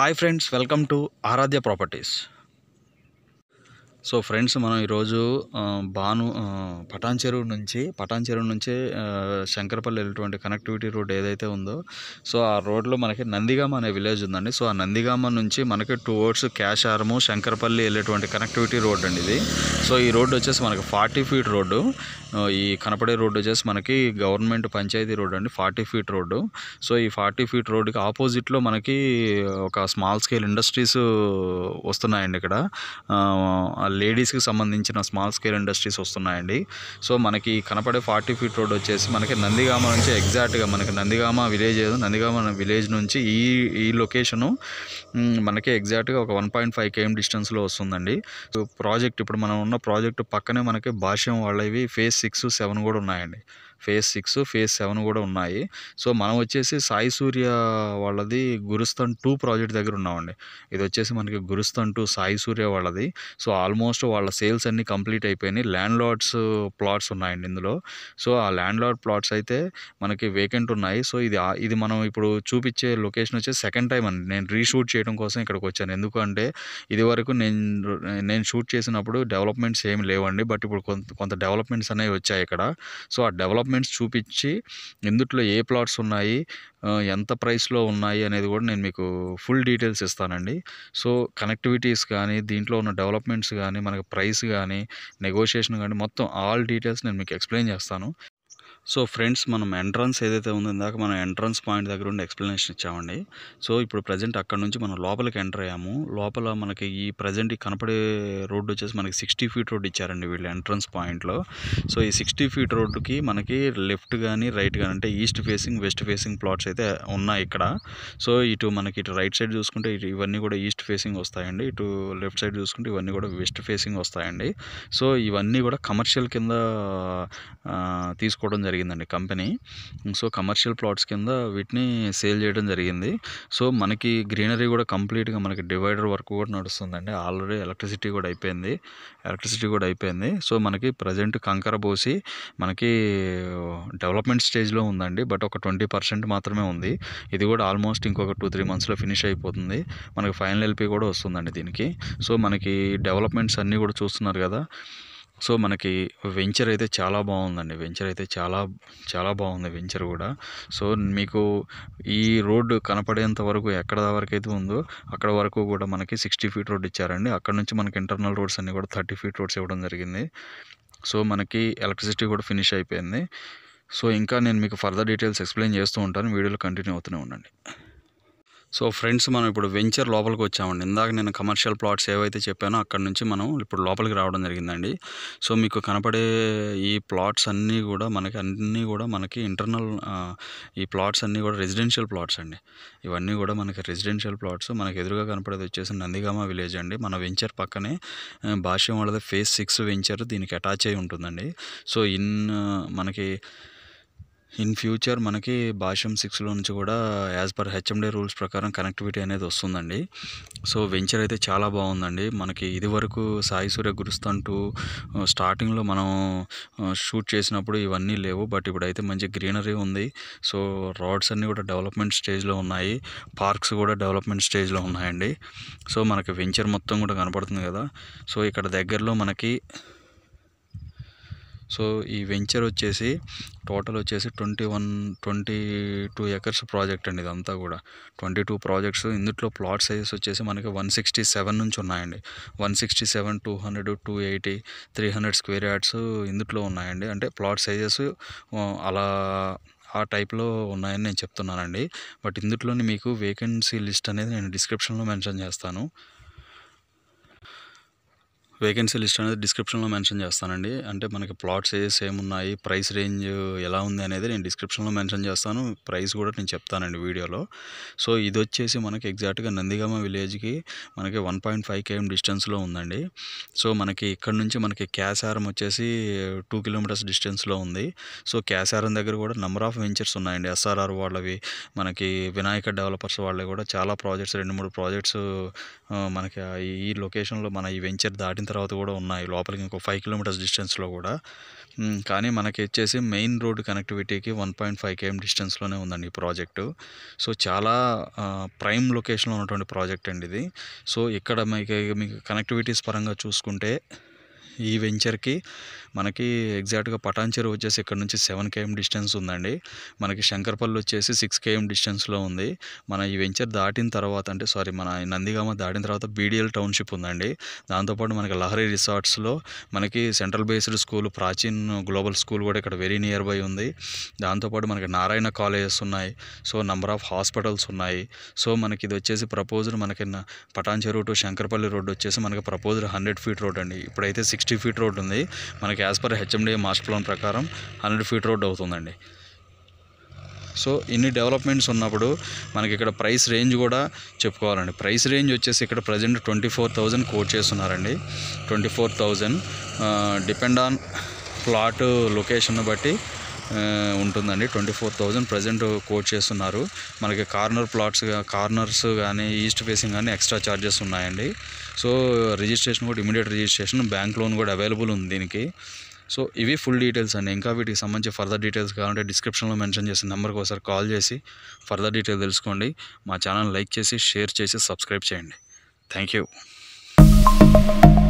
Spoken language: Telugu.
hi friends welcome to Aradhya properties so friends మనం ఈరోజు ఆ, భాను ఆ, పటాన్ చెరువు నుంచి పటాన్ చెరువు నుంచి ఆ, శంకరపల్లి వెళ్ళేటువంటి కనెక్టివిటీ రోడ్ ఏదైతే ఉందో సో ఆ రోడ్లో మనకి నందిగామ అనే విలేజ్ ఉందండి సో ఆ నందిగామ నుంచి మనకి టువర్డ్స్ క్యాషారము శంకరపల్లి వెళ్ళేటువంటి కనెక్టివిటీ రోడ్ అండి ఇది సో ఈ రోడ్డు వచ్చేసి మనకి ఫార్టీ ఫీట్ రోడ్డు ఆ, ఈ కనపడే రోడ్డు వచ్చేసి మనకి గవర్నమెంట్ పంచాయతీ రోడ్ అండి ఫార్టీ ఫీట్ రోడ్డు సో ఈ ఫార్టీ ఫీట్ రోడ్డుకి ఆపోజిట్లో మనకి ఒక స్మాల్ స్కేల్ ఇండస్ట్రీస్ వస్తున్నాయండి ఇక్కడ లేడీస్కి సంబంధించిన స్మాల్ స్కేల్ ఇండస్ట్రీస్ వస్తున్నాయండి సో మనకి కనపడే ఫార్టీ ఫీట్ రోడ్ వచ్చేసి మనకి నందిగామ నుంచి ఎగ్జాక్ట్గా మనకి నందిగామ విలేజ్ ఏదో నందిగామ విలేజ్ నుంచి ఈ ఈ లొకేషను మ్, మనకి ఎగ్జాక్ట్గా ఒక వన్ పాయింట్ ఫైవ్ కేఎం డిస్టెన్స్లో వస్తుందండి సో ప్రాజెక్ట్ ఇప్పుడు మనం ఉన్న ప్రాజెక్ట్ పక్కనే మనకి భాష్యం వాళ్ళవి ఫేజ్ సిక్స్ సెవెన్ కూడా ఉన్నాయండి ఫేజ్ సిక్స్ ఫేజ్ సెవెన్ కూడా ఉన్నాయి సో మనం వచ్చేసి సాయి సూర్య వాళ్ళది గురుస్థాన్ టూ ప్రాజెక్ట్ దగ్గర ఉన్నామండి ఇది వచ్చేసి మనకి గురుస్థాన్ టూ సాయి సూర్య వాళ్ళది సో ఆల్మోస్ట్ వాళ్ళ సేల్స్ అన్నీ కంప్లీట్ అయిపోయినాయి ల్యాండ్ లార్డ్స్ ప్లాట్స్ ఉన్నాయండి ఇందులో సో ఆ ల్యాండ్ లార్డ్ ప్లాట్స్ అయితే మనకి వేకెంట్ ఉన్నాయి సో ఇది ఆ- ఇది మనం ఇప్పుడు చూపించే లొకేషన్ వచ్చేసి సెకండ్ టైం అండి నేను రీషూట్ చేయడం కోసం ఇక్కడికి వచ్చాను ఎందుకంటే ఇది వరకు నేను నేను షూట్ చేసినప్పుడు డెవలప్మెంట్స్ ఏమి లేవండి బట్ ఇప్పుడు కొంత కొంత డెవలప్మెంట్స్ అనేవి వచ్చాయి ఇక్కడ సో ఆ డెవలప్మెంట్స్ చూపించి ఇందుట్లో ఏ ప్లాట్స్ ఉన్నాయి ఆ, ఎంత ప్రైస్లో ఉన్నాయి అనేది కూడా నేను మీకు ఫుల్ డీటెయిల్స్ ఇస్తానండి సో కనెక్టివిటీస్ కానీ దీంట్లో ఉన్న డెవలప్మెంట్స్ కానీ మనకి ప్రైస్ కానీ నెగోషియేషన్ కానీ మొత్తం ఆల్ డీటెయిల్స్ నేను మీకు ఎక్స్ప్లెయిన్ చేస్తాను సో ఫ్రెండ్స్ మనం ఎంట్రన్స్ ఏదైతే ఉందో ఇందాక మనం ఎంట్రన్స్ పాయింట్ దగ్గర ఉండి ఎక్స్ప్లెనేషన్ ఇచ్చామండి సో ఇప్పుడు ప్రజెంట్ అక్కడ నుంచి మనం లోపలికి ఎంటర్ అయ్యాము లోపల మనకి ఈ ప్రజెంట్ ఈ కనపడే రోడ్డు వచ్చేసి మనకి సిక్స్టీ ఫీట్ రోడ్ ఇచ్చారండి వీళ్ళు ఎంట్రన్స్ పాయింట్లో సో ఈ సిక్స్టీ ఫీట్ రోడ్డుకి మనకి లెఫ్ట్ కానీ రైట్ కానీ అంటే east facing west facing plots అయితే ఉన్నాయి ఇక్కడ సో ఇటు మనకి ఇటు రైట్ సైడ్ చూసుకుంటే ఇటు ఇవన్నీ కూడా ఈస్ట్ ఫేసింగ్ వస్తాయండి ఇటు లెఫ్ట్ సైడ్ చూసుకుంటే ఇవన్నీ కూడా వెస్ట్ ఫేసింగ్ వస్తాయండి సో ఇవన్నీ కూడా కమర్షియల్ కింద ఆ, తీసుకోవడం జరిగిందండి కంపెనీ సో కమర్షియల్ ప్లాట్స్ కింద వీటిని సేల్ చేయడం జరిగింది సో మనకి గ్రీనరీ కూడా కంప్లీట్గా మనకి డివైడర్ వర్క్ కూడా నడుస్తుందండి ఆల్రెడీ ఎలక్ట్రిసిటీ కూడా అయిపోయింది ఎలక్ట్రిసిటీ కూడా అయిపోయింది సో మనకి ప్రజెంట్ కంకర పోసి మనకి డెవలప్మెంట్ స్టేజ్లో ఉందండి బట్ ఒక ట్వంటీ పర్సెంట్ మాత్రమే ఉంది ఇది కూడా ఆల్మోస్ట్ ఇంకొక టూ త్రీ మంత్స్లో ఫినిష్ అయిపోతుంది మనకి ఫైనల్ ఎల్పి కూడా వస్తుందండి దీనికి సో మనకి డెవలప్మెంట్స్ అన్నీ కూడా చూస్తున్నారు కదా సో మనకి వెంచర్ అయితే చాలా బాగుందండి వెంచర్ అయితే చాలా చాలా బాగుంది వెంచర్ కూడా సో మీకు ఈ రోడ్డు కనపడేంత వరకు ఎక్కడ వరకు అయితే ఉందో అక్కడ వరకు కూడా మనకి సిక్స్టీ ఫీట్ రోడ్ ఇచ్చారండి అక్కడ నుంచి మనకి ఇంటర్నల్ రోడ్స్ అన్ని కూడా థర్టీ ఫీట్ రోడ్స్ ఇవ్వడం జరిగింది సో మనకి ఎలక్ట్రిసిటీ కూడా ఫినిష్ అయిపోయింది సో ఇంకా నేను మీకు ఫర్దర్ డీటెయిల్స్ ఎక్స్ప్లెయిన్ చేస్తూ ఉంటాను వీడియోలో కంటిన్యూ అవుతూనే ఉండండి సో ఫ్రెండ్స్ మనం ఇప్పుడు వెంచర్ లోపలికి వచ్చామండి ఇందాక నేను కమర్షియల్ ప్లాట్స్ ఏవైతే చెప్పానో అక్కడ నుంచి మనం ఇప్పుడు లోపలికి రావడం జరిగిందండి సో మీకు కనపడే ఈ ప్లాట్స్ అన్నీ కూడా మనకి అన్నీ కూడా మనకి ఇంటర్నల్ ఈ ప్లాట్స్ అన్నీ కూడా రెసిడెన్షియల్ ప్లాట్స్ అండి ఇవన్నీ కూడా మనకి రెసిడెన్షియల్ ప్లాట్స్ మనకి ఎదురుగా కనపడేది వచ్చేసి నందిగామ విలేజ్ అండి మన వెంచర్ పక్కనే ఆ, భాష్యం వాళ్ళది ఫేస్ సిక్స్ వెంచర్ దీనికి అటాచ్ అయి ఉంటుందండి సో ఇన్ ఆ, మనకి ఇన్ ఫ్యూచర్ మనకి భాష్యం సిక్స్లో నుంచి కూడా యాజ్ పర్ హెచ్ఎండే రూల్స్ ప్రకారం కనెక్టివిటీ అనేది వస్తుందండి సో వెంచర్ అయితే చాలా బాగుందండి మనకి ఇది వరకు సాయి సూర్య గురుస్థాన్ టూ స్టార్టింగ్లో మనం షూట్ చేసినప్పుడు ఇవన్నీ లేవు బట్ ఇప్పుడైతే మంచి గ్రీనరీ ఉంది సో రోడ్స్ అన్నీ కూడా డెవలప్మెంట్ స్టేజ్లో ఉన్నాయి పార్క్స్ కూడా డెవలప్మెంట్ స్టేజ్లో ఉన్నాయండి సో మనకి వెంచర్ మొత్తం కూడా కనపడుతుంది కదా సో ఇక్కడ దగ్గరలో మనకి సో ఈ వెంచర్ వచ్చేసి టోటల్ వచ్చేసి twenty one twenty two acres project అండి ఇదంతా కూడా ట్వంటీ టూ ప్రాజెక్ట్స్ ఇందులో ప్లాట్ సైజెస్ వచ్చేసి మనకి వన్ సిక్స్టీ సెవెన్ నుంచి ఉన్నాయండి one sixty seven two hundred two eighty three hundred square yards ఇందులో ఉన్నాయండి అంటే ప్లాట్ సైజెస్ అలా ఆ టైప్లో ఉన్నాయని నేను చెప్తున్నానండి బట్ ఇందులోని మీకు వేకెన్సీ లిస్ట్ అనేది నేను డిస్క్రిప్షన్లో మెన్షన్ చేస్తాను వేకెన్సీ లిస్ట్ అనేది డిస్క్రిప్షన్లో మెన్షన్ చేస్తానండి అంటే మనకి ప్లాట్స్ సైజెస్ ఏమున్నాయి ప్రైస్ రేంజ్ ఎలా ఉంది అనేది నేను డిస్క్రిప్షన్లో మెన్షన్ చేస్తాను ప్రైస్ కూడా నేను చెప్తానండి వీడియోలో సో ఇది వచ్చేసి మనకి ఎగ్జాక్ట్గా నందిగామ విలేజ్కి మనకి వన్ పాయింట్ ఫైవ్ కేఎం డిస్టెన్స్లో ఉందండి సో మనకి ఇక్కడ నుంచి మనకి క్యాసారం వచ్చేసి టూ కిలోమీటర్స్ డిస్టెన్స్లో ఉంది సో క్యాసారం దగ్గర కూడా నెంబర్ ఆఫ్ వెంచర్స్ ఉన్నాయండి ఎస్ఆర్ఆర్ వాళ్ళవి మనకి వినాయక డెవలపర్స్ వాళ్ళవి కూడా చాలా ప్రాజెక్ట్స్ రెండు మూడు ప్రాజెక్ట్స్ మనకి ఆ ఈ లొకేషన్లో మన ఈ వెంచర్ దాటిన తర్వాత కూడా ఉన్నాయి లోపలికి ఇంకో ఫైవ్ కిలోమీటర్స్ డిస్టెన్స్లో కూడా మ్, కానీ మనకి వచ్చేసి మెయిన్ రోడ్ కనెక్టివిటీకి వన్ పాయింట్ ఫైవ్ కేఎం డిస్టెన్స్లోనే ఉందండి ఈ ప్రాజెక్టు సో చాలా ఆ, ప్రైమ్ లొకేషన్లో ఉన్నటువంటి ప్రాజెక్ట్ అండి ఇది సో ఇక్కడ మీకు మీకు కనెక్టివిటీస్ పరంగా చూసుకుంటే ఈ వెంచర్కి మనకి ఎగ్జాక్ట్గా పటాన్చెరు వచ్చేసి ఇక్కడ నుంచి సెవెన్ కేఎం డిస్టెన్స్ ఉందండి మనకి శంకర్పల్లి వచ్చేసి సిక్స్ కేఎం డిస్టెన్స్లో ఉంది మన ఈ వెంచర్ దాటిన తర్వాత అంటే సారీ మన ఈ నందిగామ దాటిన తర్వాత బీడిఎల్ టౌన్షిప్ ఉందండి దాంతోపాటు మనకి లహరి రిసార్ట్స్లో మనకి central based school Prachin global school కూడా ఇక్కడ వెరీ నియర్ బై ఉంది దాంతోపాటు మనకి నారాయణ కాలేజెస్ ఉన్నాయి సో నంబర్ ఆఫ్ హాస్పిటల్స్ ఉన్నాయి సో మనకి ఇది వచ్చేసి ప్రపోజ్డ్ మనకి న- పటాన్చెరు టు శంకరపల్లి రోడ్ వచ్చేసి మనకి ప్రపోజ్డ్ హండ్రెడ్ ఫీట్ రోడ్ అండి ఇప్పుడైతే సిక్స్టీ ఫీట్ రోడ్ ఉంది మనకి as per HMDA master plan ప్రకారం హండ్రెడ్ ఫీట్ రోడ్ అవుతుందండి సో ఇన్ని డెవలప్మెంట్స్ ఉన్నప్పుడు మనకి ఇక్కడ ప్రైస్ రేంజ్ కూడా చెప్పుకోవాలండి ప్రైస్ రేంజ్ వచ్చేసి ఇక్కడ present twenty four thousand quote చేస్తున్నారండి twenty four thousand depend on plot location బట్టి ఆ, ఉంటుందండి twenty four thousand present quote చేస్తున్నారు మనకి కార్నర్ ప్లాట్స్ కార్నర్స్ కానీ ఈస్ట్ ఫేసింగ్ కానీ ఎక్స్ట్రా ఛార్జెస్ ఉన్నాయండి సో రిజిస్ట్రేషన్ కూడా ఇమీడియట్ రిజిస్ట్రేషన్ బ్యాంక్ లోన్ కూడా అవైలబుల్ ఉంది దీనికి సో ఇవి ఫుల్ డీటెయిల్స్ అండి ఇంకా వీటికి సంబంధించి ఫర్దర్ డీటెయిల్స్ కావాలంటే డిస్క్రిప్షన్లో మెన్షన్ చేసిన నెంబర్కి ఒకసారి కాల్ చేసి ఫర్దర్ డీటెయిల్ తెలుసుకోండి మా ఛానల్ లైక్ చేసి షేర్ చేసి సబ్స్క్రైబ్ చేయండి థ్యాంక్ యూ